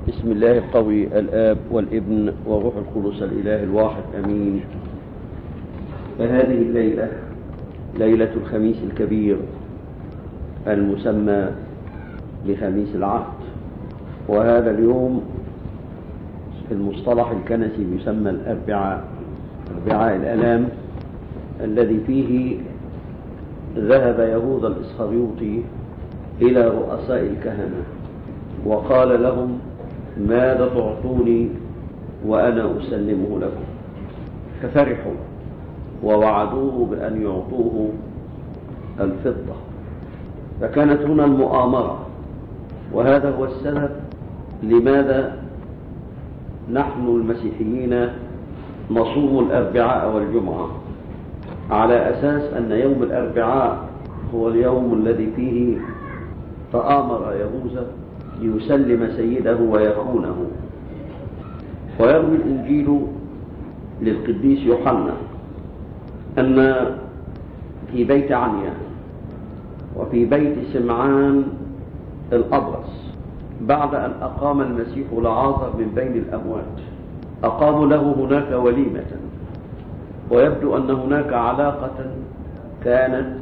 بسم الله القوي الآب والابن وروح القدس الإله الواحد أمين فهذه الليلة ليلة الخميس الكبير المسمى بخميس العهد وهذا اليوم في المصطلح الكنسي يسمى الأربعاء أربعاء الألام الذي فيه ذهب يهوذا الإسخريوطي إلى رؤساء الكهنة وقال لهم ماذا تعطوني وأنا أسلمه لكم ففرحوا ووعدوه بأن يعطوه الفضة فكانت هنا المؤامرة وهذا هو السبب لماذا نحن المسيحيين نصوم الأربعاء والجمعة على أساس أن يوم الأربعاء هو اليوم الذي فيه تآمر يهوذا ليسلم سيده ويخونه ويروي الإنجيل للقديس يوحنا أن في بيت عنيا وفي بيت سمعان الأبرص بعد أن أقام المسيح لعازر من بين الأموات أقاموا له هناك وليمة ويبدو أن هناك علاقة كانت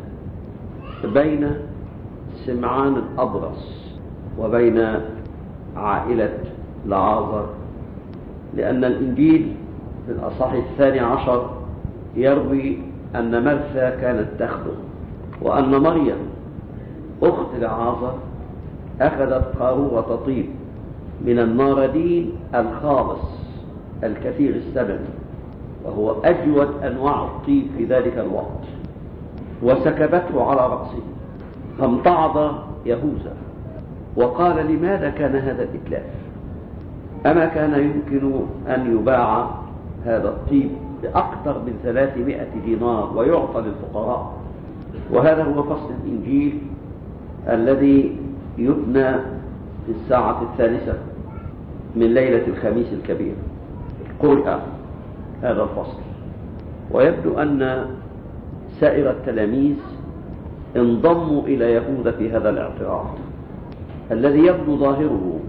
بين سمعان الأبرص وبين عائلة لعازر لأن الإنجيل في الأصح الثاني عشر يروي أن مرثا كانت تخدم وأن مريم أخت لعازر أخذت قارورة طيب من الناردين الخالص الكثير الثمن وهو أجود أنواع الطيب في ذلك الوقت وسكبته على رأسه فامتعض يهوذا وقال لماذا كان هذا الإتلاف أما كان يمكن أن يباع هذا الطيب بأكثر من ثلاثمائة دينار ويعطى للفقراء وهذا هو فصل الإنجيل الذي يبنى في الساعة الثالثة من ليلة الخميس الكبير قرئ هذا الفصل ويبدو أن سائر التلاميذ انضموا إلى يهوذا في هذا الاعتراض الذي يبدو ظاهره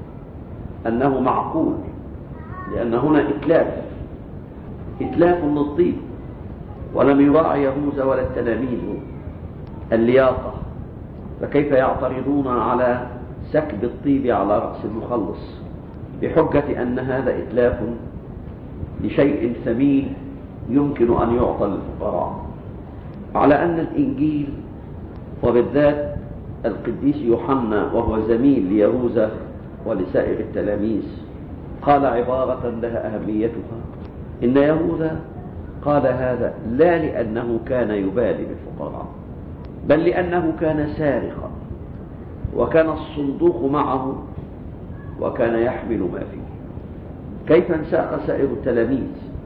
أنه معقول لأن هنا إتلاف إتلاف للطيب ولم يراعي يهوذا ولا التلاميذ اللياقة فكيف يعترضون على سكب الطيب على رأس المخلص بحجة أن هذا إتلاف لشيء ثمين يمكن أن يعطى للفقراء على أن الإنجيل وبالذات القديس يوحنا وهو زميل ليهوذا ولسائر التلاميذ قال عبارة لها أهميتها إن يهوذا قال هذا لا لأنه كان يبالي بالفقراء بل لأنه كان سارقا وكان الصندوق معه وكان يحمل ما فيه كيف انساق سائر التلاميذ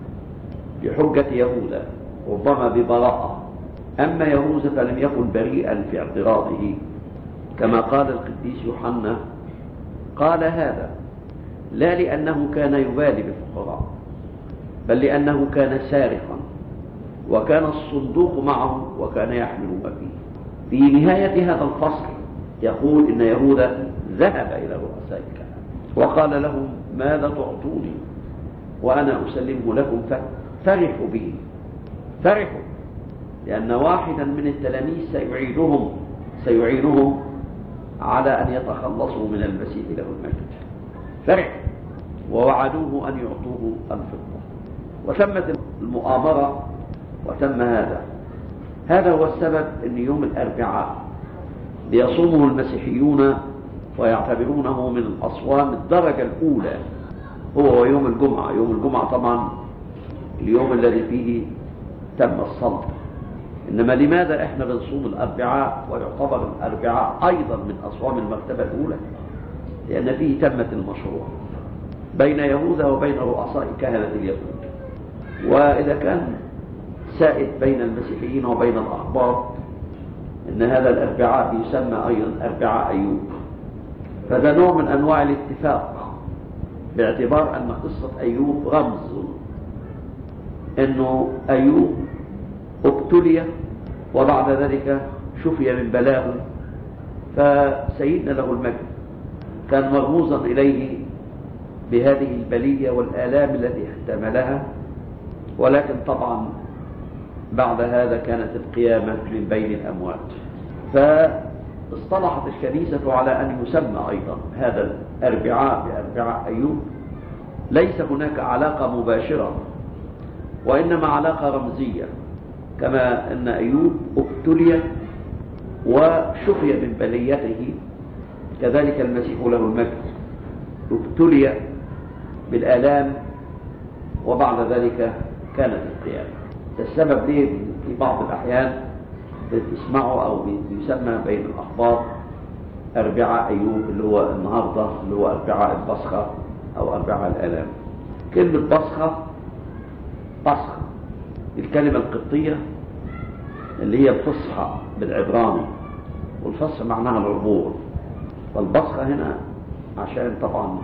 بحجة يهوذا ربما ببراءة أما يهوذا فلم يكن بريئا في اعتراضه كما قال القديس يوحنا قال هذا لا لأنه كان يبالي بالفقراء بل لأنه كان سارقا وكان الصندوق معه وكان يحمل ما فيه في نهاية هذا الفصل يقول إن يهوذا ذهب إلى رؤساء الكهنة وقال لهم ماذا تعطوني وأنا أسلمه لكم فرحوا به فرحوا لأن واحدا من التلاميذ سيعيدهم سيعينهم على أن يتخلصوا من المسيح له المجد فرح ووعدوه أن يعطوه الفضة وتمت المؤامرة وتم هذا هذا هو السبب أن يوم الأربعاء ليصومه المسيحيون ويعتبرونه من الأصوام الدرجة الأولى هو يوم الجمعة يوم الجمعة طبعا اليوم الذي فيه تم الصلب إنما لماذا إحنا بنصوم الأربعاء ويعتبر الأربعاء أيضا من أصوام المرتبة الأولى لأن فيه تمت المشروع بين يهوذا وبين رؤساء كهنة اليهود وإذا كان سائد بين المسيحيين وبين الأخبار إن هذا الأربعاء يسمى أيضا أربعاء أيوب فده نوع من أنواع الاتفاق باعتبار أن قصة أيوب رمز أنه أيوب ابتلي وبعد ذلك شفي من بلاه فسيدنا له المجد كان مرموزا إليه بهذه البلية والآلام التي احتملها ولكن طبعا بعد هذا كانت القيامة من بين الأموات فاصطلحت الكنيسة على أن يسمى أيضا هذا الأربعاء بأربعاء أيوب ليس هناك علاقة مباشرة وإنما علاقة رمزية كما أن أيوب ابتلي وشفي من بليته كذلك المسيح له المجد ابتلي بالآلام وبعد ذلك كانت القيامة السبب ليه في بعض الأحيان بتسمعوا أو يسمى بين الأخبار أربعاء أيوب اللي هو النهاردة اللي هو أربعاء البصخة أو أربعاء الآلام كلمة بصخة بصخة الكلمة القبطية اللي هي الفصحى بالعبراني والفصح معناها العبور والبصخة هنا عشان طبعا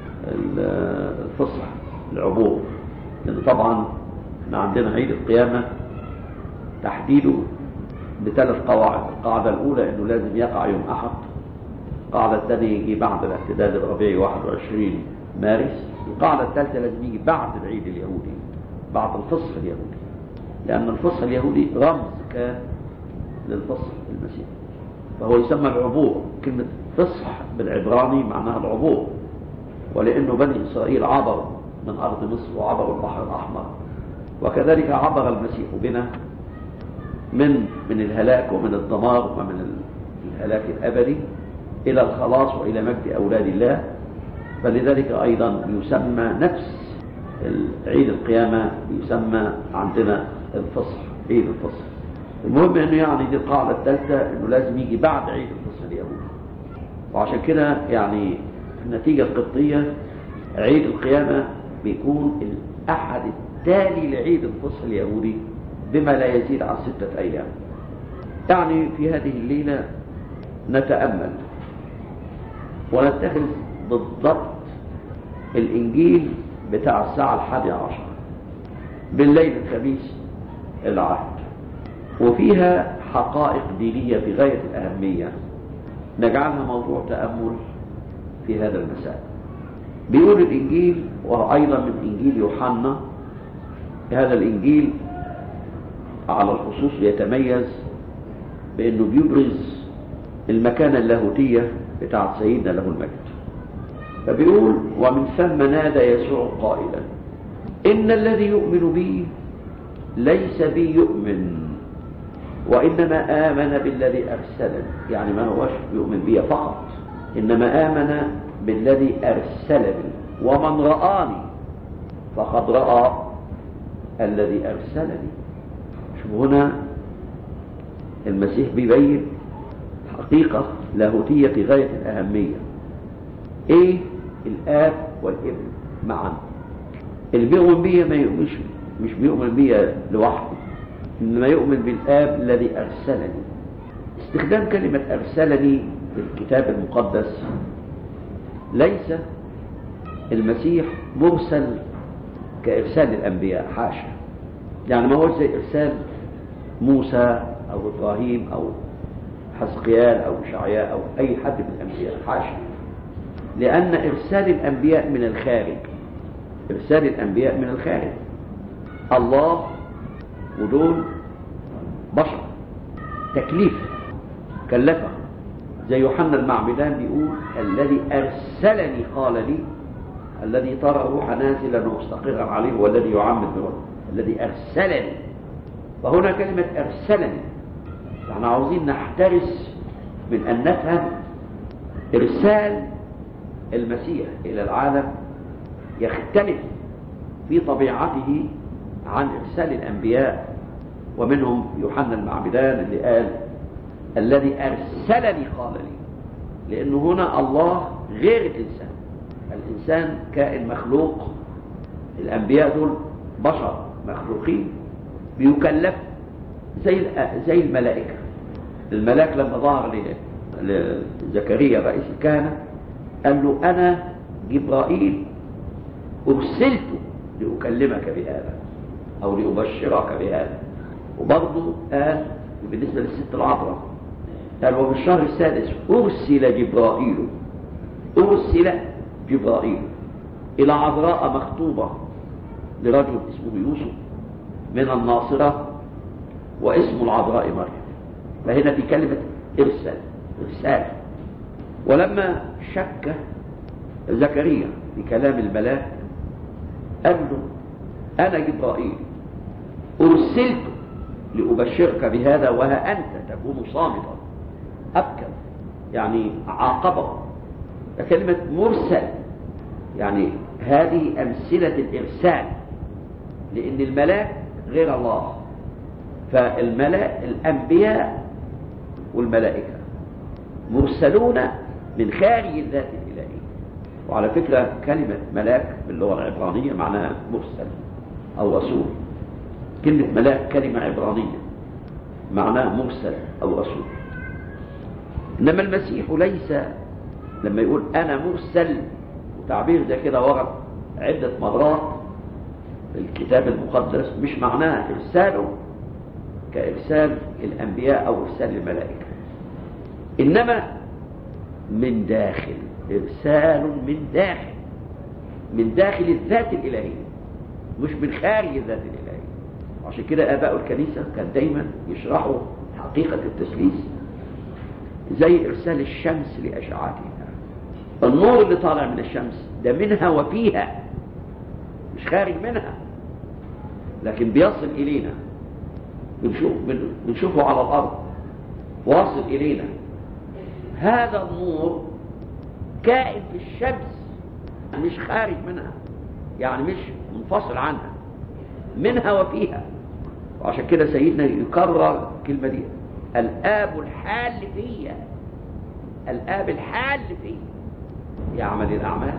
الفصح العبور لأن طبعا احنا عندنا عيد القيامة تحديده بثلاث قواعد القاعدة الأولى أنه لازم يقع يوم أحد القاعدة الثانية يجي بعد الاعتداد الربيعي 21 مارس القاعدة الثالثة لازم يجي بعد العيد اليهودي بعد الفصح اليهودي لأن الفصح اليهودي رمز كان للفصح المسيحي فهو يسمى العبور كلمة فصح بالعبراني معناها العبور ولأنه بني إسرائيل عبروا من أرض مصر وعبروا البحر الأحمر وكذلك عبر المسيح بنا من من الهلاك ومن الدمار ومن الهلاك الأبدي إلى الخلاص وإلى مجد أولاد الله فلذلك أيضا يسمى نفس عيد القيامة يسمى عندنا الفصح عيد الفصح المهم انه يعني دي القاعدة الثالثة انه لازم يجي بعد عيد الفصح اليهودي وعشان كده يعني النتيجة القبطية عيد القيامة بيكون الأحد التالي لعيد الفصح اليهودي بما لا يزيد عن ستة أيام يعني في هذه الليلة نتأمل ونتخذ بالضبط الإنجيل بتاع الساعة الحادية عشر بالليل الخميس العهد وفيها حقائق دينية في غاية الأهمية نجعلها موضوع تأمل في هذا المساء بيقول الإنجيل وأيضا من إنجيل يوحنا هذا الإنجيل على الخصوص يتميز بأنه بيبرز المكانة اللاهوتية بتاعت سيدنا له المجد فبيقول ومن ثم نادى يسوع قائلا إن الذي يؤمن بي ليس بي يؤمن وإنما آمن بالذي أرسلني يعني ما هوش يؤمن بي فقط إنما آمن بالذي أرسلني ومن رآني فقد رأى الذي أرسلني شوف هنا المسيح بيبين حقيقة لاهوتية في غاية الأهمية إيه الآب والابن معا اللي بيؤمن بيه ما يؤمنش مش بيؤمن بيه لوحده إنما يؤمن بالآب الذي أرسلني استخدام كلمة أرسلني في الكتاب المقدس ليس المسيح مرسل كإرسال الأنبياء حاشا يعني ما هو زي إرسال موسى أو إبراهيم أو حزقيال أو شعياء أو أي حد من الأنبياء حاشا لأن إرسال الأنبياء من الخارج إرسال الأنبياء من الخارج الله ودول بشر تكليف كلفه زي يوحنا المعمدان بيقول الذي أرسلني قال لي الذي ترى روح نازلا ومستقرا عليه هو الذي يعمد بروح الذي أرسلني فهنا كلمة أرسلني يعني عاوزين نحترس من أن نفهم إرسال المسيح إلى العالم يختلف في طبيعته عن إرسال الأنبياء ومنهم يوحنا المعبدان اللي قال الذي أرسلني قال لي لأنه هنا الله غير الإنسان الإنسان كائن مخلوق الأنبياء دول بشر مخلوقين بيكلف زي زي الملائكة الملاك لما ظهر لزكريا رئيس الكهنة قال له أنا جبرائيل أرسلت لأكلمك بهذا أو لأبشرك بهذا وبرضه قال بالنسبة للست العذراء قال وفي الشهر السادس أرسل جبرائيل أرسل جبرائيل إلى عذراء مخطوبة لرجل اسمه يوسف من الناصرة واسم العذراء مريم فهنا في كلمة إرسال إرسال ولما شك زكريا في كلام الملاك قال له أنا جبرائيل أرسلت لأبشرك بهذا وها أنت تكون صامتا أبكر يعني عاقبه كلمة مرسل يعني هذه أمثلة الإرسال لأن الملاك غير الله فالملاك الأنبياء والملائكة مرسلون من خارج الذات الإلهية وعلى فكرة كلمة ملاك باللغة العبرانية معناها مرسل أو رسول كلمة ملاك كلمة عبرانية معناها مرسل أو رسول إنما المسيح ليس لما يقول أنا مرسل وتعبير ده كده ورد عدة مرات في الكتاب المقدس مش معناها إرساله كإرسال الأنبياء أو إرسال الملائكة إنما من داخل إرسال من داخل من داخل الذات الإلهية مش من خارج الذات الإلهية عشان كده آباء الكنيسة كان دايما يشرحوا حقيقة التثليث زي إرسال الشمس لأشعاتها النور اللي طالع من الشمس ده منها وفيها مش خارج منها لكن بيصل إلينا بنشوف بنشوفه على الأرض واصل إلينا هذا النور كائن في الشمس مش خارج منها يعني مش منفصل عنها منها وفيها وعشان كده سيدنا يكرر الكلمة دي الآب الحال فيا الآب الحال فيا يعمل الأعمال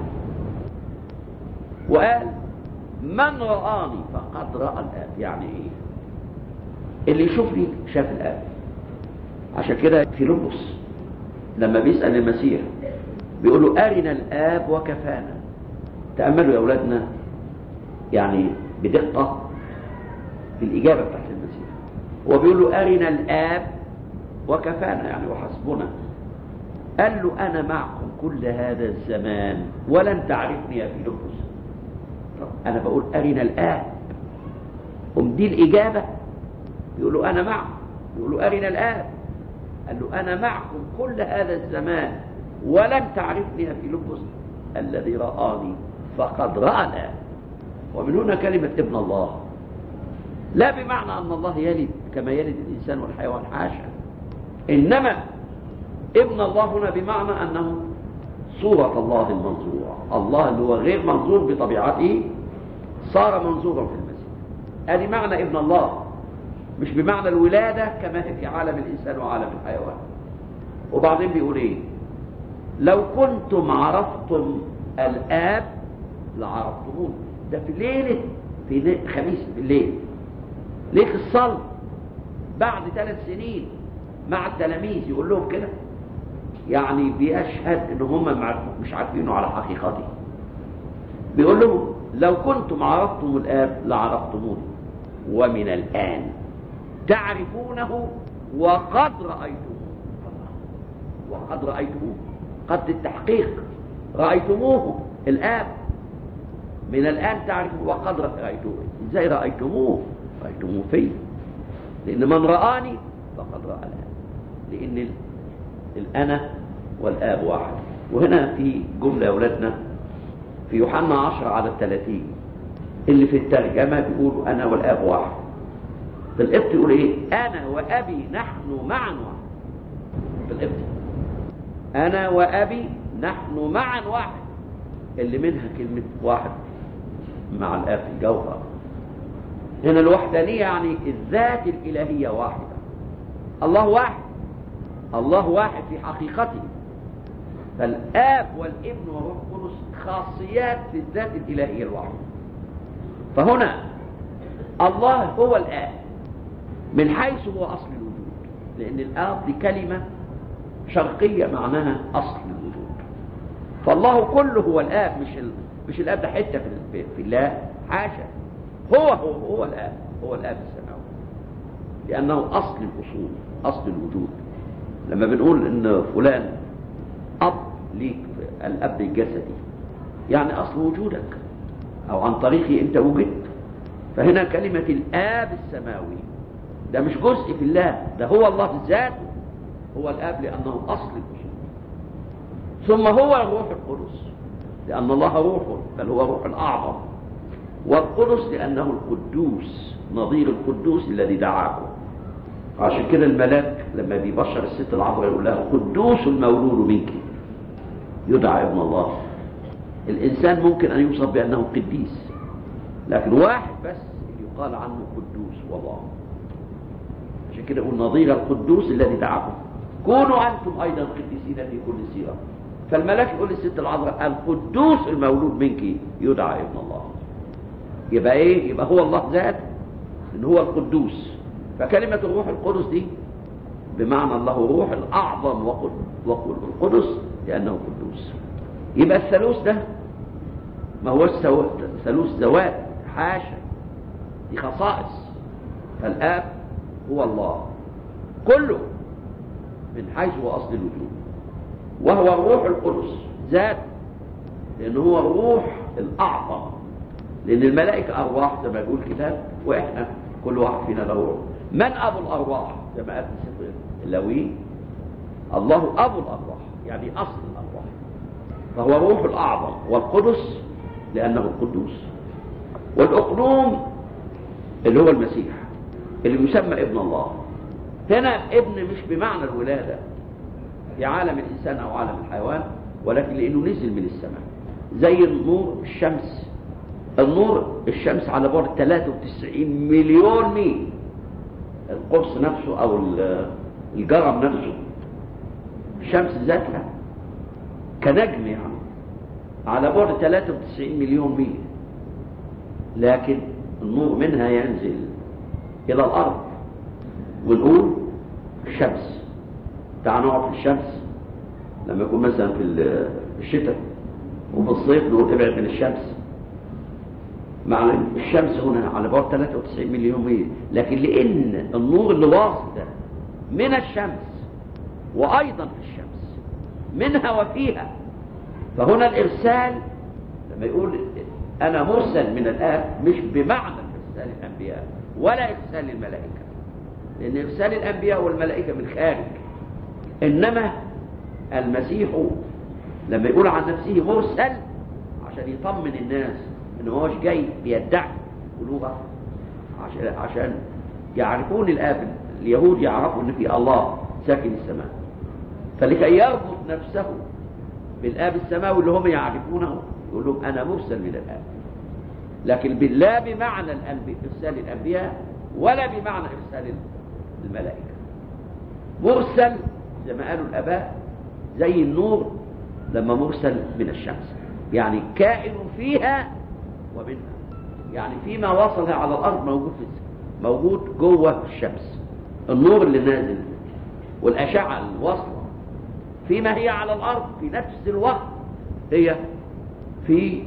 وقال من رآني فقد رأى الآب يعني إيه اللي يشوفني شاف الآب عشان كده فيلبس لما بيسأل المسيح بيقول له أرنا الآب وكفانا تأملوا يا أولادنا يعني بدقة في الإجابة بتاعت المسيح هو بيقول له أرنا الآب وكفانا يعني وحسبنا قال له أنا معكم كل هذا الزمان ولن تعرفني يا فيلبس طب أنا بقول أرنا الآب هم دي الإجابة يقول له أنا معكم يقول له أرنا الآب قال له أنا معكم كل هذا الزمان ولم تعرفني يا فيلبس الذي رآني فقد رأى الآب ومن هنا كلمة ابن الله لا بمعنى أن الله يلد كما يلد الإنسان والحيوان حاشا إنما ابن الله هنا بمعنى أنه صورة الله المنظورة الله اللي هو غير منظور بطبيعته صار منظورا في المسيح هذه معنى ابن الله مش بمعنى الولادة كما هي في عالم الإنسان وعالم الحيوان وبعدين بيقول ايه لو كنتم عرفتم الآب لعرفتموه ده في ليلة في ليلة خميس بالليل ليلة الصلب بعد ثلاث سنين مع التلاميذ يقول لهم كده يعني بيشهد ان هم مش عارفينه على حقيقته بيقول لهم لو كنتم عرفتم الآب لعرفتموني ومن الآن تعرفونه وقد رأيتموه وقد رأيتموه قد التحقيق رأيتموه الآب من الآن تعرفوا وقد رأيتوه ازاي رأيتموه رأيتموه في لأن من رآني فقد رأى الآب لأن الأنا والآب واحد وهنا في جملة يا أولادنا في يوحنا 10 على الثلاثين اللي في الترجمة بيقولوا أنا والآب واحد في القبط يقول إيه أنا وأبي نحن معا واحد في القبط أنا وأبي نحن معا واحد اللي منها كلمة واحد مع الآب في الجوهر هنا الوحدانية يعني الذات الإلهية واحدة الله واحد الله واحد في حقيقته فالآب والابن والروح القدس خاصيات في الذات الإلهية الواحدة فهنا الله هو الآب من حيث هو أصل الوجود لأن الآب دي كلمة شرقية معناها أصل الوجود فالله كله هو الآب مش ال... مش الآب ده حتة في, في الله حاشا هو هو هو الآب هو الآب السماوي لأنه أصل الأصول أصل الوجود لما بنقول إن فلان أب ليك الأب الجسدي يعني أصل وجودك أو عن طريقي أنت وجدت فهنا كلمة الآب السماوي ده مش جزء في الله ده هو الله ذاته هو الآب لأنه أصل الوجود ثم هو الروح القدس لأن الله روح بل هو روح الأعظم والقدس لأنه القدوس نظير القدوس الذي دعاكم عشان كده الملاك لما بيبشر الست العذراء يقول لها قدوس المولود منك يدعى ابن الله الإنسان ممكن أن يوصف بأنه قديس لكن واحد بس يقال عنه قدوس والله عشان كده يقول نظير القدوس الذي دعاكم كونوا أنتم أيضا قديسين في كل سيرة فالملاك يقول للست العذراء القدوس المولود منك يدعى ابن الله يبقى ايه يبقى هو الله ذاته ان هو القدوس فكلمة الروح القدس دي بمعنى الله روح الأعظم وقل وقل القدس لأنه قدوس يبقى الثالوث ده ما هو ثالوث ذوات حاشا دي خصائص فالآب هو الله كله من حيث هو أصل الوجود وهو الروح القدس ذات لأنه هو الروح الأعظم لأن الملائكة أرواح زي ما يقول الكتاب وإحنا كل واحد فينا له روح من أبو الأرواح زي ما قال في سفر اللاويين الله أبو الأرواح يعني أصل الأرواح فهو روح الأعظم والقدس لأنه القدوس والأقلوم اللي هو المسيح اللي يسمى ابن الله هنا ابن مش بمعنى الولادة في عالم الإنسان أو عالم الحيوان ولكن لأنه نزل من السماء زي النور الشمس النور الشمس على بعد 93 مليون ميل القرص نفسه أو الجرم نفسه الشمس ذاتها كنجم يعني على بعد 93 مليون ميل لكن النور منها ينزل إلى الأرض ونقول الشمس تعال نقعد في الشمس لما يكون مثلا في الشتاء وفي الصيف نقول ابعد من الشمس مع الشمس هنا على بعد 93 مليون ميل لكن لأن النور اللي واصل ده من الشمس وأيضا في الشمس منها وفيها فهنا الإرسال لما يقول أنا مرسل من الآب مش بمعنى إرسال الأنبياء ولا إرسال الملائكة لأن إرسال الأنبياء والملائكة من خارج إنما المسيح لما يقول عن نفسه مرسل عشان يطمن الناس إن هوش جاي بيدعي ألوهة عشان, عشان يعرفون الآب اليهود يعرفوا إن في الله ساكن السماء فلكي يربط نفسه بالآب السماوي اللي هم يعرفونه يقول لهم أنا مرسل من الآب لكن لا بمعنى إرسال الأنبياء ولا بمعنى إرسال الملائكة مرسل زي ما قالوا الآباء زي النور لما مرسل من الشمس يعني كائن فيها ومنها يعني فيما وصل على الأرض موجود في موجود جوه الشمس النور اللي نازل والأشعة الواصلة فيما هي على الأرض في نفس الوقت هي في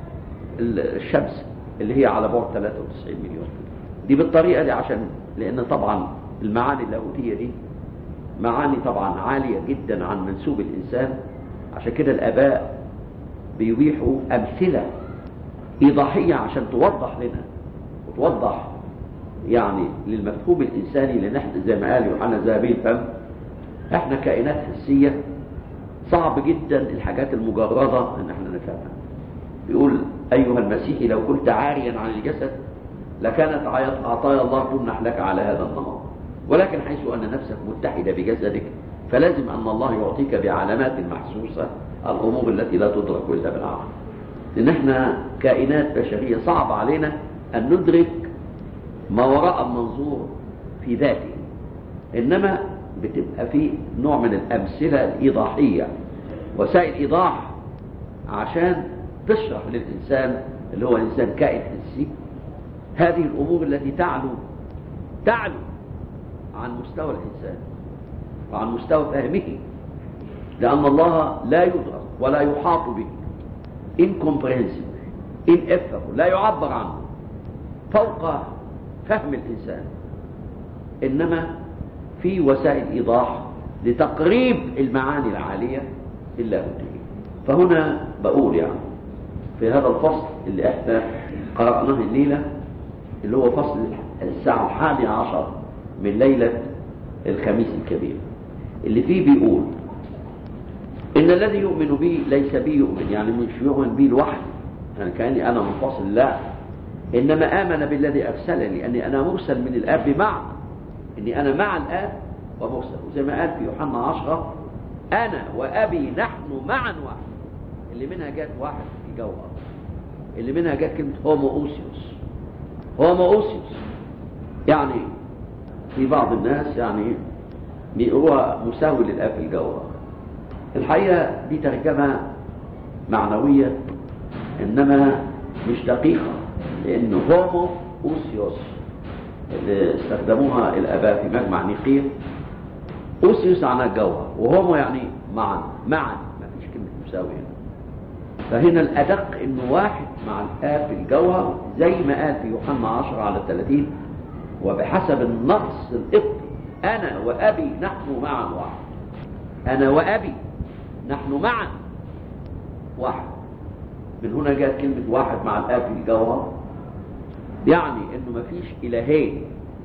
الشمس اللي هي على بعد 93 مليون دي بالطريقة دي عشان لأن طبعا المعاني اللاهوتية دي معاني طبعا عالية جدا عن منسوب الإنسان عشان كده الآباء بيبيحوا أمثلة إيضاحية عشان توضح لنا وتوضح يعني للمفهوم الإنساني لأن احنا زي ما قال يوحنا ذهبي الفم احنا كائنات حسية صعب جدا الحاجات المجردة ان احنا نفهمها بيقول أيها المسيح لو كنت عاريا عن الجسد لكانت عطايا الله تمنح لك على هذا النمط ولكن حيث أن نفسك متحدة بجسدك فلازم أن الله يعطيك بعلامات محسوسة الأمور التي لا تدرك إلا بالعقل لأن احنا كائنات بشرية صعب علينا أن ندرك ما وراء المنظور في ذاته إنما بتبقى في نوع من الأمثلة الإيضاحية وسائل إيضاح عشان تشرح للإنسان اللي هو إنسان كائن حسي هذه الأمور التي تعلو تعلو عن مستوى الإنسان وعن مستوى فهمه لأن الله لا يدرك ولا يحاط به incomprehensible ineffable لا يعبر عنه فوق فهم الإنسان إنما في وسائل إيضاح لتقريب المعاني العالية اللاهوتية فهنا بقول يعني في هذا الفصل اللي احنا قرأناه الليلة اللي هو فصل الساعة الحادية عشر من ليلة الخميس الكبير اللي فيه بيقول إن الذي يؤمن بي ليس بي يؤمن يعني مش يؤمن بي لوحدي يعني كأني أنا منفصل لا إنما آمن بالذي أرسلني لأني أنا مرسل من الآب بمعنى إني أنا مع الآب ومرسل وزي ما قال في يوحنا عشرة أنا وأبي نحن معا واحد اللي منها جت واحد في جوهر اللي منها جت كلمة هومو أوسيوس هومو أوسيوس يعني في بعض الناس يعني بيقولوها مساوي للآب في الجوهر الحقيقة دي ترجمة معنوية إنما مش دقيقة لأنه هومو أوسيوس اللي استخدموها الآباء في مجمع نيقية أوسيوس عن الجوهر وهومو يعني معا معا ما فيش كلمة مساوي هنا فهنا الأدق إنه واحد مع الآب في الجوهر زي ما قال في يوحنا 10 على 30 وبحسب النص القبطي أنا وأبي نحن معا واحد أنا وأبي نحن معا واحد من هنا جاءت كلمة واحد مع الآب في الجوهر يعني إنه ما فيش إلهين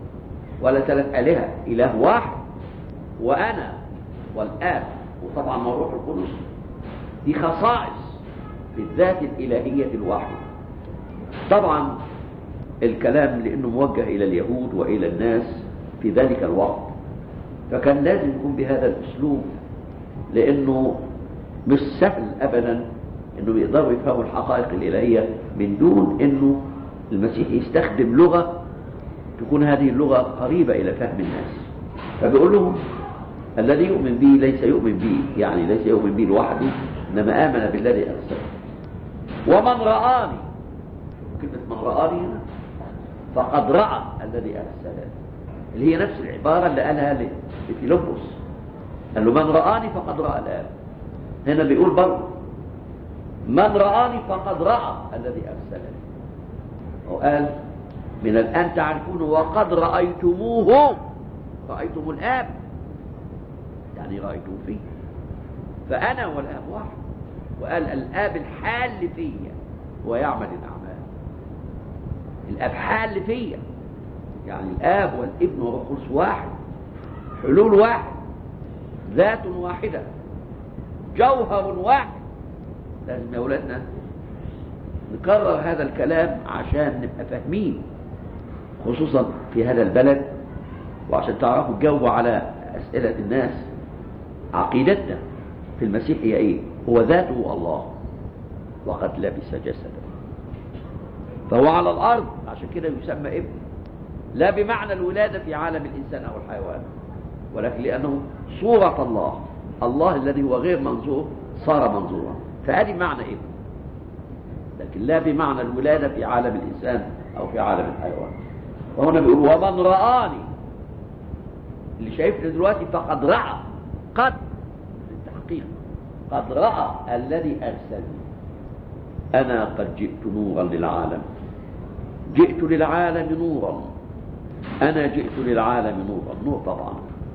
ولا ثلاث آلهة إله واحد وأنا والآب وطبعا الروح القدس دي خصائص بالذات الإلهية الواحدة طبعا الكلام لأنه موجه إلى اليهود وإلى الناس في ذلك الوقت فكان لازم يكون بهذا الأسلوب لأنه مش سهل أبدا أنه يقدروا يفهموا الحقائق الإلهية من دون أنه المسيح يستخدم لغة تكون هذه اللغة قريبة إلى فهم الناس فبيقول لهم الذي يؤمن بي ليس يؤمن بي يعني ليس يؤمن بي لوحده إنما آمن بالذي أرسله ومن رآني كلمة من رآني هنا فقد رأى الذي أرسله اللي هي نفس العبارة اللي قالها لفيلبس قال له من رآني فقد رأى الآب هنا بيقول برضه من رآني فقد رأى الذي أرسلني وقال من الآن تعرفون وقد رأيتموه رأيتم الآب يعني رأيتم فيه فأنا والآب واحد وقال الآب الحال فيا ويعمل الأعمال الآب حال فيا يعني الآب والابن والروح القدس واحد حلول واحد ذات واحدة جوهر واحد لازم يا أولادنا نكرر هذا الكلام عشان نبقى فاهمين خصوصا في هذا البلد وعشان تعرفوا تجاوبوا على أسئلة الناس عقيدتنا في المسيح هي إيه هو ذاته الله وقد لبس جسدا فهو على الأرض عشان كده يسمى ابن لا بمعنى الولادة في عالم الإنسان أو الحيوان ولكن لأنه صورة الله الله الذي هو غير منظور صار منظورا فهذه معنى ابن لكن لا بمعنى الولادة في عالم الإنسان أو في عالم الحيوان وهنا بيقول ومن رآني اللي شايفني دلوقتي فقد رأى قد التحقيق قد رأى الذي أرسلني أنا قد جئت نورا للعالم جئت للعالم نورا أنا جئت للعالم نورا نور طبعا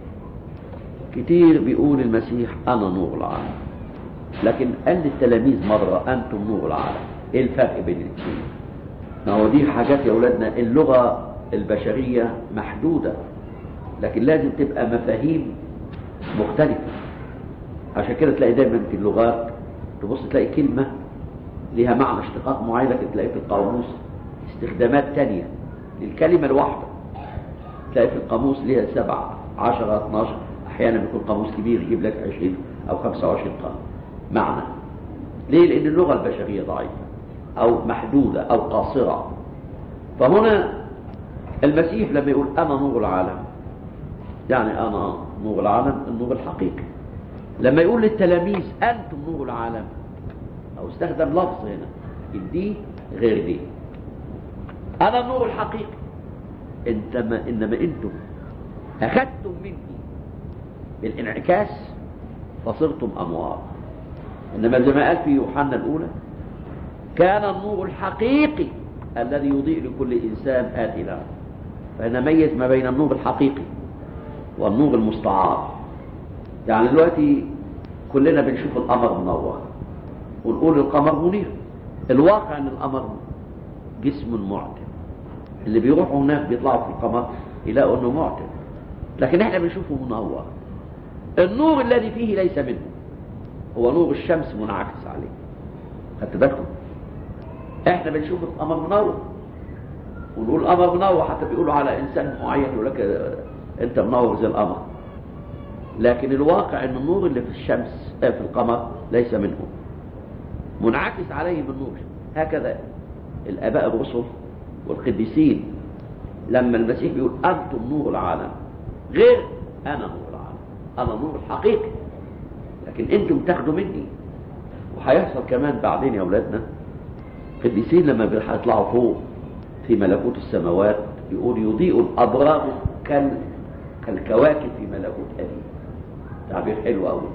كتير بيقول المسيح أنا نور العالم لكن قال للتلاميذ مرة أنتم نور العالم إيه الفرق بين الاثنين ما هو دي حاجات يا أولادنا اللغة البشرية محدودة لكن لازم تبقى مفاهيم مختلفة عشان كده تلاقي دايما في اللغات تبص تلاقي كلمة لها معنى اشتقاق معين لكن تلاقي في القاموس استخدامات تانية للكلمة الواحدة تلاقي في القاموس لها سبعة عشرة 12 أحيانا بيكون قاموس كبير يجيب لك 20 أو 25 قام معنى ليه؟ لأن اللغة البشرية ضعيفة أو محدودة أو قاصرة فهنا المسيح لما يقول أنا نور العالم يعني أنا نور العالم النور الحقيقي لما يقول للتلاميذ أنتم نور العالم أو استخدم لفظ هنا دي غير دي أنا النور الحقيقي انتما إنما أنتم أخذتم مني بالانعكاس فصرتم أنوار إنما زي ما قال في يوحنا الأولى كان النور الحقيقي الذي يضيء لكل إنسان آتي له فنميز ما بين النور الحقيقي والنور المستعار يعني دلوقتي كلنا بنشوف القمر منور ونقول القمر منير الواقع ان القمر جسم معتم اللي بيروحوا هناك بيطلعوا في القمر يلاقوا انه معتم لكن احنا بنشوفه منور النور الذي فيه ليس منه هو نور الشمس منعكس عليه خدت بالكم احنا بنشوف القمر منور ونقول القمر منور حتى بيقولوا على انسان معين يقول لك انت منور زي القمر لكن الواقع ان النور اللي في الشمس في القمر ليس منه منعكس عليه بالنور هكذا الاباء الرسل والقديسين لما المسيح بيقول انتم نور العالم غير انا نور العالم انا نور الحقيقي لكن انتم تاخدوا مني وهيحصل كمان بعدين يا اولادنا القديسين لما بيطلعوا فوق في ملكوت السماوات يقول يضيء الابرار كال كالكواكب في ملكوت ابي تعبير حلو قوي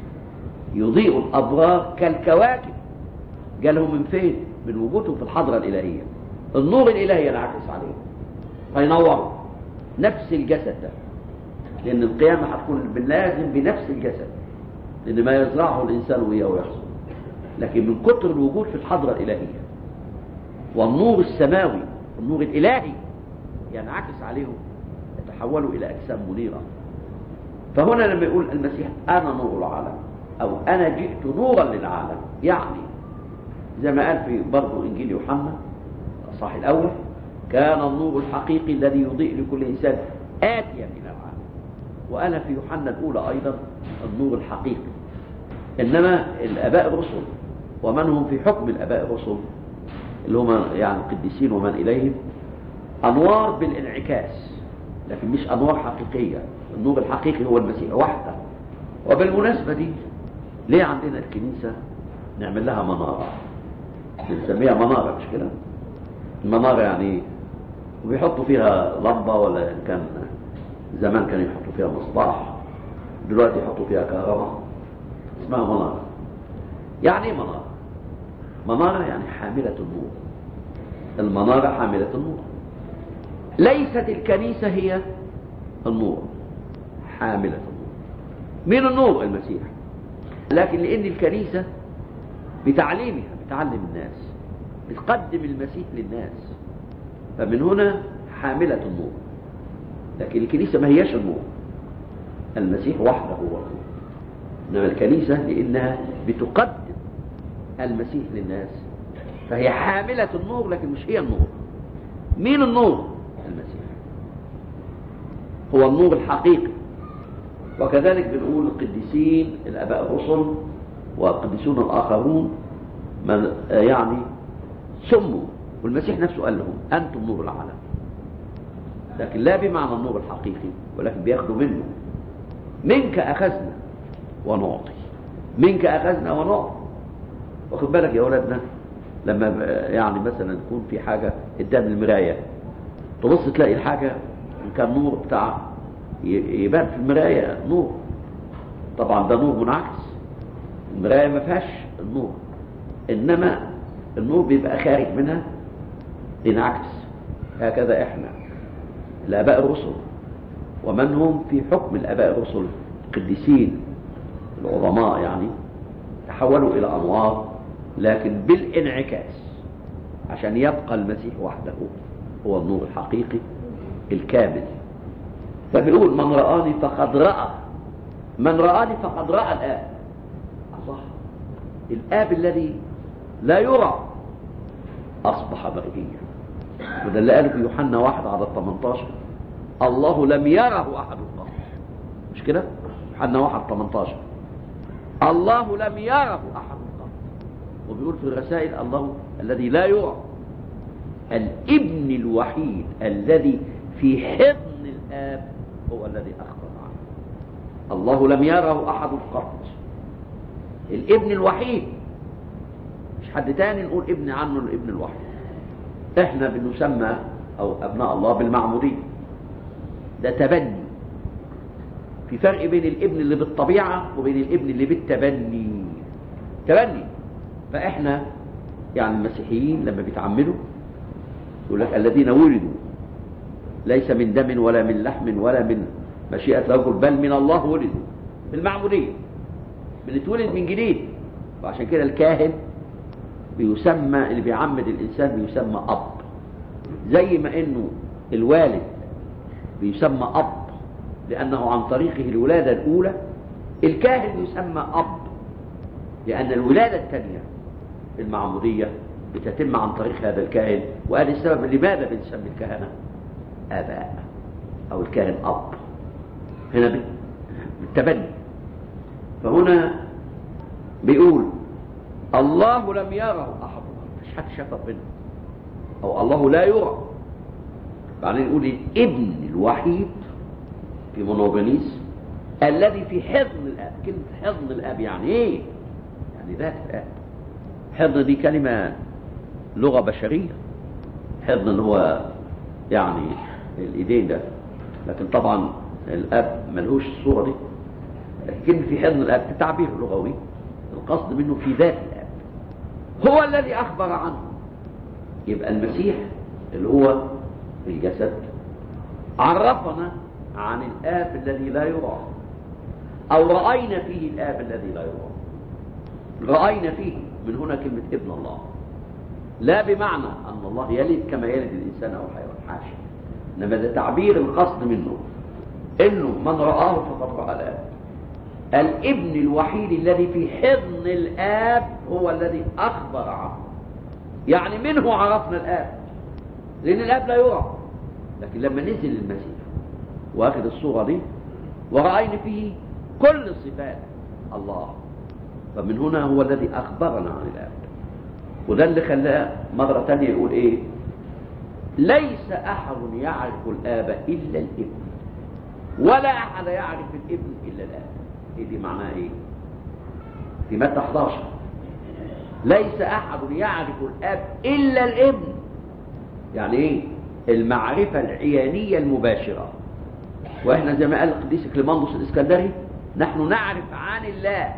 يضيء الابرار كالكواكب جالهم من فين من وجودهم في الحضره الالهيه النور الالهي ينعكس عليهم فينوروا نفس الجسد ده لان القيامه هتكون لازم بنفس الجسد لان ما يزرعه الانسان وياه يحصل لكن من كتر الوجود في الحضره الالهيه والنور السماوي النور الالهي ينعكس عليهم يتحولوا الى اجسام منيره فهنا لما يقول المسيح انا نور العالم او انا جئت نورا للعالم يعني زي ما قال في برضه انجيل يوحنا الصح الاول كان النور الحقيقي الذي يضيء لكل انسان اتيا الى العالم وقال في يوحنا الاولى ايضا النور الحقيقي انما الاباء الرسل ومن هم في حكم الاباء الرسل اللي هم يعني القديسين ومن اليهم انوار بالانعكاس لكن مش انوار حقيقيه النور الحقيقي هو المسيح وحده وبالمناسبه دي ليه عندنا الكنيسه نعمل لها مناره بنسميها مناره مش كده المناره يعني وبيحطوا فيها لمبه ولا إن كان زمان كانوا يحطوا فيها مصباح دلوقتي يحطوا فيها كهرباء اسمها مناره يعني ايه مناره مناره يعني حامله النور المناره حامله النور ليست الكنيسه هي النور حامله النور مين النور المسيح لكن لان الكنيسه بتعليمها بتعلم الناس بتقدم المسيح للناس فمن هنا حامله النور لكن الكنيسه ما هياش النور المسيح وحده هو النور انما الكنيسه لانها بتقدم المسيح للناس فهي حامله النور لكن مش هي النور مين النور المسيح هو النور الحقيقي وكذلك بنقول القديسين الاباء الرسل والقديسون الاخرون من يعني سموا والمسيح نفسه قال لهم انتم نور العالم لكن لا بمعنى النور الحقيقي ولكن بياخدوا منه منك اخذنا ونعطي منك اخذنا ونعطي واخد بالك يا اولادنا لما يعني مثلا يكون في حاجه قدام المرايه تبص تلاقي الحاجه ان كان نور بتاع يبان في المرايه نور طبعا ده نور منعكس المرايه ما فيهاش النور انما النور بيبقى خارج منها ينعكس هكذا احنا الاباء الرسل ومن هم في حكم الاباء الرسل القديسين العظماء يعني تحولوا الى انوار لكن بالانعكاس عشان يبقى المسيح وحده هو النور الحقيقي الكامل فبيقول من رآني فقد رأى من رآني فقد رأى الآب صح الآب الذي لا يرى أصبح مرئيا وده اللي قاله في يوحنا واحد عدد 18 الله لم يره أحد قط مش كده؟ يوحنا واحد 18 الله لم يره أحد قط وبيقول في الرسائل الله الذي لا يرى الابن الوحيد الذي في حضن الآب هو الذي أخبر عنه الله لم يره أحد قط الابن الوحيد مش حد تاني نقول ابن عنه الابن الوحيد احنا بنسمى او ابناء الله بالمعمودية ده تبني في فرق بين الابن اللي بالطبيعة وبين الابن اللي بالتبني تبني فاحنا يعني المسيحيين لما بيتعمدوا يقول لك الذين ولدوا ليس من دم ولا من لحم ولا من مشيئة رجل بل من الله ولدوا بالمعمودية بنتولد من جديد وعشان كده الكاهن بيسمى اللي بيعمد الإنسان بيسمى أب زي ما إنه الوالد بيسمى أب لأنه عن طريقه الولادة الأولى الكاهن يسمى أب لأن الولادة الثانية المعمودية بتتم عن طريق هذا الكاهن وهذا السبب لماذا بنسمي الكهنة آباء أو الكاهن أب هنا بالتبني فهنا بيقول الله لم يره أحد مش حد شاف ربنا أو الله لا يرى بعدين يقول الابن الوحيد في مونوجانيس الذي في حضن الاب كلمه حضن الاب يعني ايه يعني ذات الاب حضن دي كلمه لغه بشريه حضن هو يعني الايدين ده لكن طبعا الاب ملهوش الصوره دي لكن كلمه في حضن الاب تعبير لغوي القصد منه في ذات الاب هو الذي اخبر عنه يبقى المسيح اللي هو الجسد عرفنا عن الآب الذي لا يرى أو رأينا فيه الآب الذي لا يرى رأينا فيه من هنا كلمة ابن الله لا بمعنى أن الله يلد كما يلد الإنسان أو الحيوان حاشا إنما ده تعبير القصد منه إنه من رآه فقد رأى الآب الابن الوحيد الذي في حضن الآب هو الذي أخبر عنه يعني منه عرفنا الآب لأن الآب لا يرى لكن لما نزل المسيح واخد الصورة دي ورأينا فيه كل صفات الله فمن هنا هو الذي أخبرنا عن الآب وده اللي خلاه مرة تانية يقول إيه ليس أحد يعرف الآب إلا الابن ولا أحد يعرف الابن إلا الآب إيه دي معناها إيه في متى 11 ليس أحد يعرف الآب إلا الابن يعني إيه المعرفة العيانية المباشرة واحنا زي ما قال القديس كليماندوس الاسكندري نحن نعرف عن الله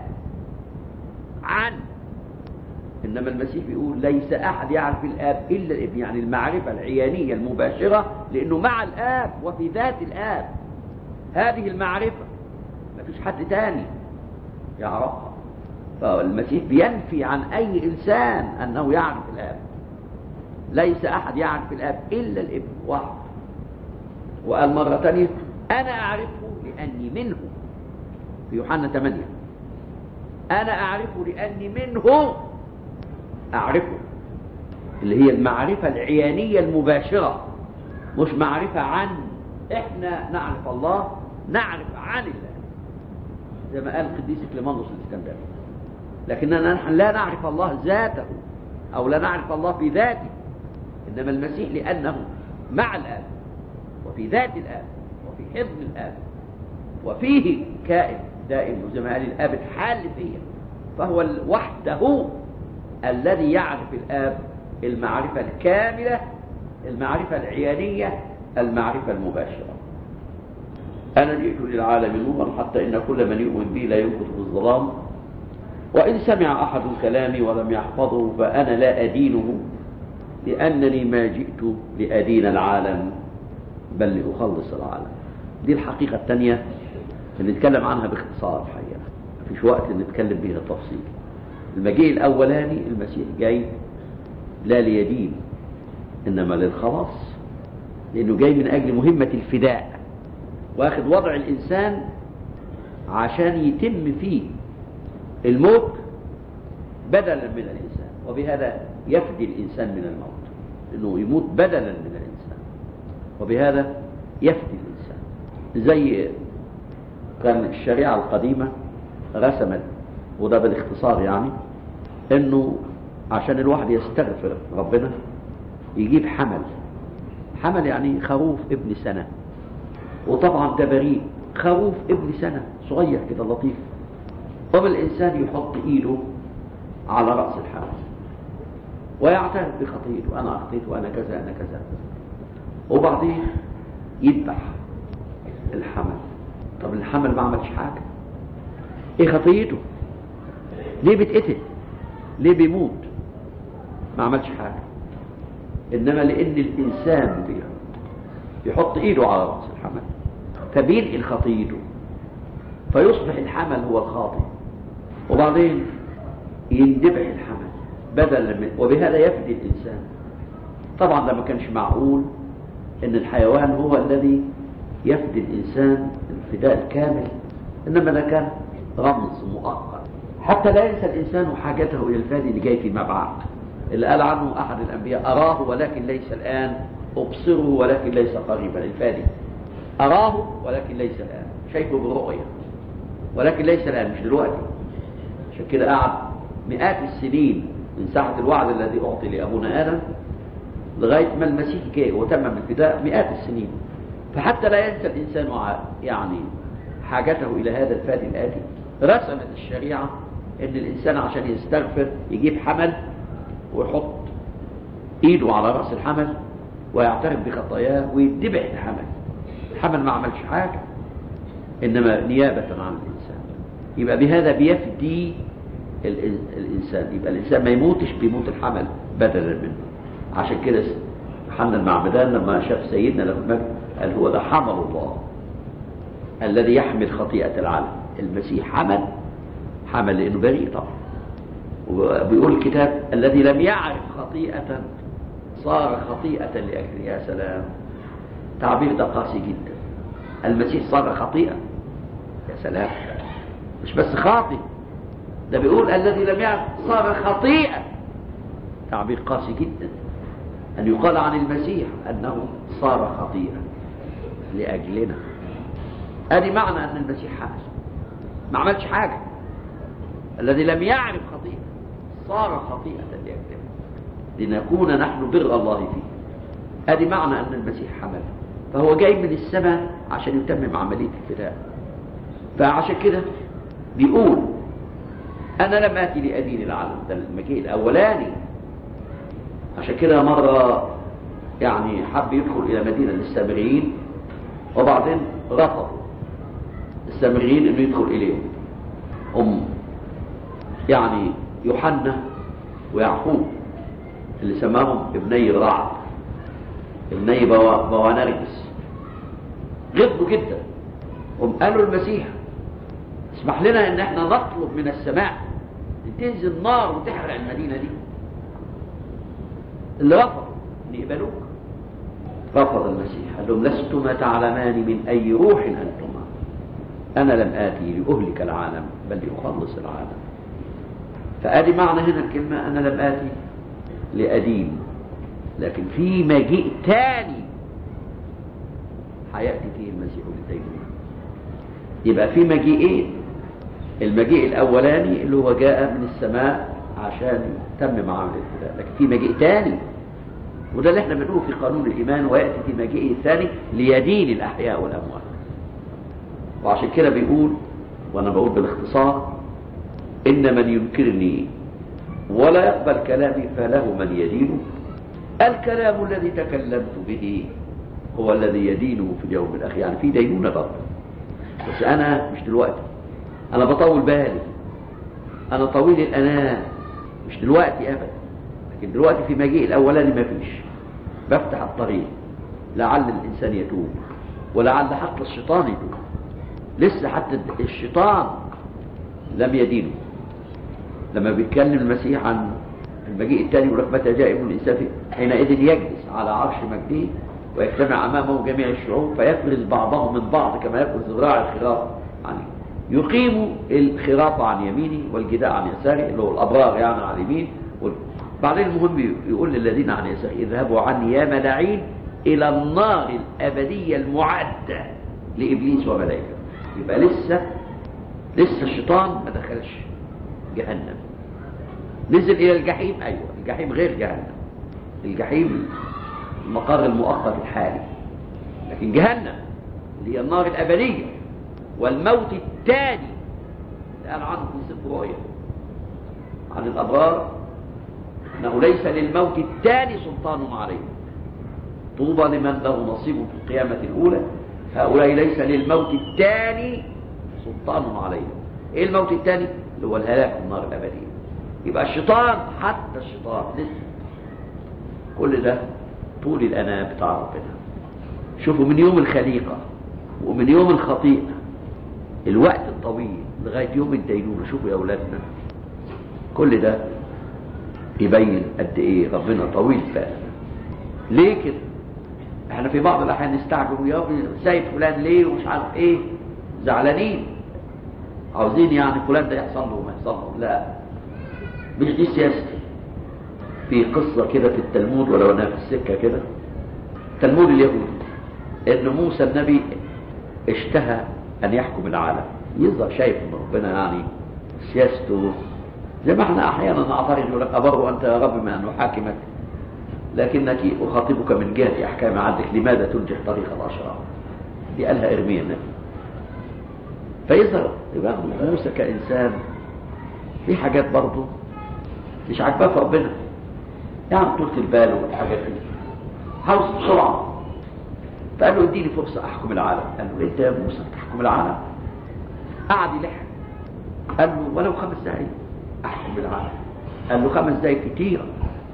عن انما المسيح بيقول ليس احد يعرف الاب الا الابن يعني المعرفه العيانيه المباشره لانه مع الاب وفي ذات الاب هذه المعرفه ما فيش حد تاني يعرفها فالمسيح بينفي عن اي انسان انه يعرف الاب ليس احد يعرف الاب الا الابن واحد وقال مره ثانيه أنا أعرفه لأني منه في يوحنا 8 أنا أعرفه لأني منه أعرفه اللي هي المعرفة العيانية المباشرة مش معرفة عن إحنا نعرف الله نعرف عن الله زي ما قال القديس كليماندوس الإسكندري لكننا نحن لا نعرف الله ذاته أو لا نعرف الله في ذاته إنما المسيح لأنه مع الآب وفي ذات الآب وفي حضن الآب وفيه كائن دائم زي ما قال الآب الحال فيه فهو وحده الذي يعرف الآب المعرفة الكاملة المعرفة العيانية المعرفة المباشرة أنا جئت للعالم نورا حتى إن كل من يؤمن بي لا يمكث في الظلام وإن سمع أحد كلامي ولم يحفظه فأنا لا أدينه لأنني ما جئت لأدين العالم بل لأخلص العالم دي الحقيقة الثانية اللي نتكلم عنها باختصار الحقيقة مفيش وقت نتكلم بيها التفصيل المجيء الأولاني المسيح جاي لا ليدين إنما للخلاص لأنه جاي من أجل مهمة الفداء واخد وضع الإنسان عشان يتم فيه الموت بدلا من الإنسان وبهذا يفدي الإنسان من الموت إنه يموت بدلا من الإنسان وبهذا يفدي الإنسان زي كان الشريعة القديمة رسمت وده بالاختصار يعني انه عشان الواحد يستغفر ربنا يجيب حمل حمل يعني خروف ابن سنة وطبعا ده بريء خروف ابن سنة صغير كده لطيف قبل الإنسان يحط إيده على رأس الحمل ويعترف بخطيئته أنا أخطيت وأنا كذا أنا كذا وبعدين يذبح الحمل طب الحمل ما عملش حاجة ايه خطيته ليه بيتقتل ليه بيموت ما عملش حاجة انما لان الانسان بيحط ايده على رأس الحمل فبينقل خطيته فيصبح الحمل هو الخاطئ وبعدين يندبح الحمل بدلا من وبهذا يفدي الإنسان طبعا ده ما كانش معقول ان الحيوان هو الذي يفدي الإنسان الفداء الكامل إنما ده كان رمز مؤقت حتى لا ينسى الإنسان حاجته إلى الفادي اللي جاي فيما بعد اللي قال عنه أحد الأنبياء أراه ولكن ليس الآن أبصره ولكن ليس قريبا الفادي أراه ولكن ليس الآن شايفه بالرؤية ولكن ليس الآن مش دلوقتي عشان كده قعد مئات السنين من ساعة الوعد الذي أعطي لأبونا آدم لغاية ما المسيح جاء وتمم الفداء مئات السنين فحتى لا ينسى الإنسان يعني حاجته إلى هذا الفادي الآتي رسمت الشريعة أن الإنسان عشان يستغفر يجيب حمل ويحط إيده على رأس الحمل ويعترف بخطاياه ويتبع الحمل الحمل ما عملش حاجة إنما نيابة عن الإنسان يبقى بهذا بيفدي الإنسان يبقى الإنسان ما يموتش بيموت الحمل بدلا منه عشان كده حنا المعبدان لما شاف سيدنا لما قال هو ده حمل الله الذي يحمل خطيئة العالم المسيح حمل حمل لأنه بريء طبعا وبيقول الكتاب الذي لم يعرف خطيئة صار خطيئة لأجل يا سلام تعبير ده قاسي جدا المسيح صار خطيئة يا سلام مش بس خاطئ ده بيقول الذي لم يعرف صار خطيئة تعبير قاسي جدا أن يقال عن المسيح أنه صار خطيئة لأجلنا ادي معنى ان المسيح حمل ما عملش حاجه الذي لم يعرف خطيئه صار خطيئه لاجلنا لنكون نحن بر الله فيه ادي معنى ان المسيح حمل فهو جاي من السماء عشان يتمم عمليه الفداء فعشان كده بيقول انا لم اتي لادين العالم ده المجيء الاولاني عشان كده مره يعني حب يدخل الى مدينه للسامريين وبعدين رفضوا السامريين انه يدخل اليهم هم يعني يوحنا ويعقوب اللي سماهم ابني الرعد ابني بوانرجس غضبوا جدا هم قالوا المسيح اسمح لنا ان احنا نطلب من السماء ان تنزل نار وتحرق المدينه دي اللي رفضوا ان يقبلوك رفض المسيح قال لهم لستما تعلمان من اي روح انتما أنا لم آتي لأهلك العالم بل لأخلص العالم فأدي معنى هنا الكلمة أنا لم آتي لأدين لكن في مجيء تاني هيأتي فيه المسيح للدينونة يبقى في مجيئين المجيء الأولاني اللي هو جاء من السماء عشان تمم عمل الفداء لكن في مجيء تاني وده اللي احنا بنقوله في قانون الإيمان ويأتي في مجيئه الثاني ليدين الأحياء والأموات وعشان كده بيقول وانا بقول بالاختصار ان من ينكرني ولا يقبل كلامي فله من يدينه الكلام الذي تكلمت به هو الذي يدينه في اليوم الاخير يعني في دينونه برضه بس انا مش دلوقتي انا بطول بالي انا طويل الاناه مش دلوقتي ابدا لكن دلوقتي في مجيء الاولاني ما فيش بفتح الطريق لعل الانسان يتوب ولعل حتى الشيطان يتوب لسه حتى الشيطان لم يدينه لما بيتكلم المسيح عن المجيء الثاني يقول لك متى جاء ابن الانسان حينئذ يجلس على عرش مجده ويجتمع امامه جميع الشعوب فيفرز بعضهم من بعض كما يفرز ذراع الخراف عنه يقيم الخراف عن يمينه والجداء عن يساره اللي هو الابرار يعني على اليمين بعدين المهم يقول للذين عن يساره اذهبوا عني يا ملاعين الى النار الابديه المعده لابليس وملائكته يبقى لسه لسه الشيطان ما دخلش جهنم نزل الى الجحيم ايوه الجحيم غير جهنم الجحيم المقر المؤقت الحالي لكن جهنم اللي هي النار الابديه والموت الثاني قال عنه في سفر رؤيا عن الابرار انه ليس للموت الثاني سلطان عليه طوبى لمن له نصيب في القيامه الاولى هؤلاء ليس للموت الثاني سلطان عليهم ايه الموت الثاني اللي هو الهلاك في النار الابديه يبقى الشيطان حتى الشيطان لسه كل ده طول الاناه بتاع ربنا شوفوا من يوم الخليقه ومن يوم الخطيئه الوقت الطويل لغايه يوم الدينونه شوفوا يا اولادنا كل ده يبين قد ايه ربنا طويل بال ليه كده احنا في بعض الاحيان نستعجل يا ابني سايب فلان ليه ومش عارف ايه زعلانين عاوزين يعني فلان ده يحصل له وما يحصل له لا مش دي سياستي في قصة كده في التلمود ولو انها في السكة كده تلمود اليهود ان موسى النبي اشتهى ان يحكم العالم يظهر شايف ان ربنا يعني سياسته زي ما احنا احيانا نعترض يقول لك ابر انت يا رب ما ان احاكمك لكنك اخاطبك من جهه احكام عدلك لماذا تنجح طريق الاشرار دي قالها ارميا النبي فيظهر يبقى موسى كانسان في حاجات برضه مش عاجباه في ربنا يعني طولة البال والحاجات دي عاوز بسرعه فقال له اديني فرصه احكم العالم قال له انت يا موسى تحكم العالم قعد يلح قال له ولو خمس دقايق احكم العالم قال له خمس دقايق كتير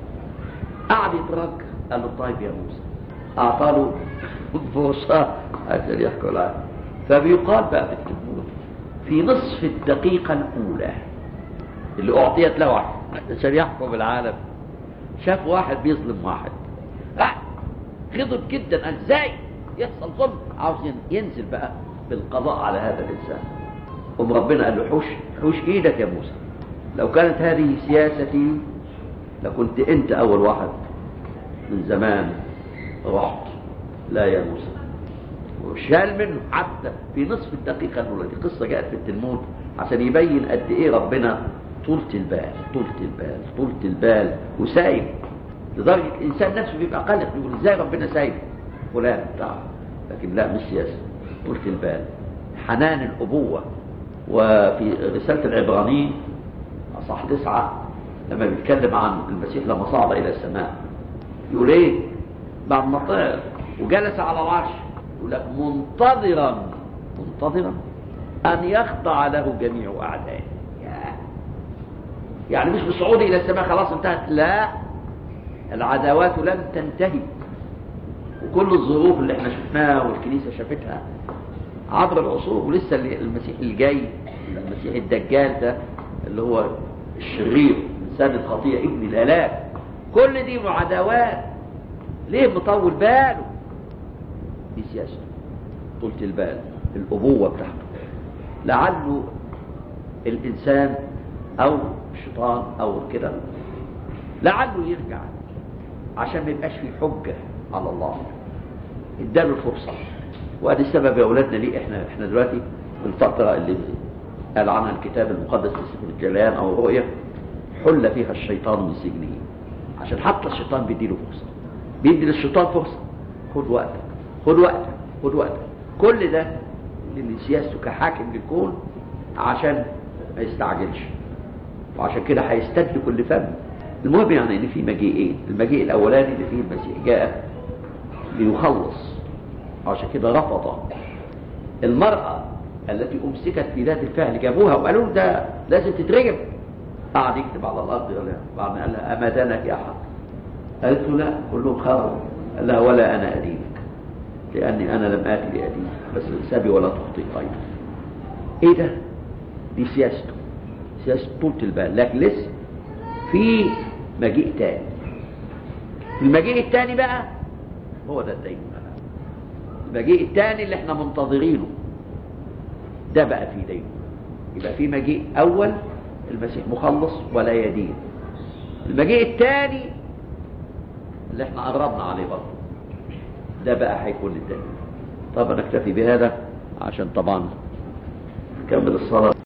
قعد يترك قال له طيب يا موسى اعطى له فرصه عشان يحكم العالم فبيقال بقى في التلمود في نصف الدقيقه الاولى اللي اعطيت له عشان يحكم العالم شاف واحد بيظلم واحد غضب جدا قال ازاي يحصل ظلم عاوز ينزل بقى بالقضاء على هذا الانسان قام ربنا قال له حوش حوش ايدك يا موسى لو كانت هذه سياستي لكنت انت اول واحد من زمان رحت لا يا موسى وشال منه حتى في نصف الدقيقة الأولى دي قصة جاءت في التلمود عشان يبين قد إيه ربنا طولة البال طولة البال طولة البال وسايب لدرجة الإنسان نفسه بيبقى قلق يقول إزاي ربنا سايب فلان بتاع لكن لا مش سياسة طولة البال حنان الأبوة وفي رسالة العبرانيين أصح تسعة لما بيتكلم عن المسيح لما صعد إلى السماء يقول إيه بعد ما طلع وجلس على العرش يقول لك منتظرا منتظرا أن يخضع له جميع أعدائه يعني مش بصعوده إلى السماء خلاص انتهت لا العداوات لم تنتهي وكل الظروف اللي احنا شفناها والكنيسة شافتها عبر العصور ولسه المسيح الجاي المسيح الدجال ده اللي هو الشرير انسان الخطية ابن الآلاف كل دي معادوات ليه مطول باله دي سياسة طولة البال الأبوة بتاعته لعله الإنسان أو الشيطان أو كده لعله يرجع عشان ما يبقاش في حجة على الله اداله الفرصة وادي السبب يا اولادنا ليه احنا احنا دلوقتي في الفترة اللي قال عنها الكتاب المقدس لسفر الجليان او الرؤيا حل فيها الشيطان من سجنه عشان حتى الشيطان بيديله فرصة بيدي للشيطان فرصة خد وقتك خد وقتك خد وقتك كل ده اللي سياسته كحاكم للكون عشان ما يستعجلش وعشان كده هيستد كل فم المهم يعني ان في مجيئين المجيء الاولاني اللي فيه المسيح جاء ليخلص عشان كده رفض المرأة التي أمسكت في ذات الفعل جابوها وقالوا له ده لازم تترجم قعد يكتب على الأرض بعد ما قال لها أما دانك أحد قالت له لا كلهم خرجوا قال لها ولا أنا أدينك لأني أنا لم آتي لأدينك بس سبي ولا تخطي قيد إيه ده؟ دي سياسته سياسة طولة البال لكن لسه في مجيء تاني المجيء التاني بقى هو ده الدين المجيء الثاني اللي احنا منتظرينه ده بقى في دين يبقى في مجيء اول المسيح مخلص ولا يدين المجيء الثاني اللي احنا قربنا عليه برضه ده بقى هيكون الدين طب نكتفي بهذا عشان طبعا نكمل الصلاه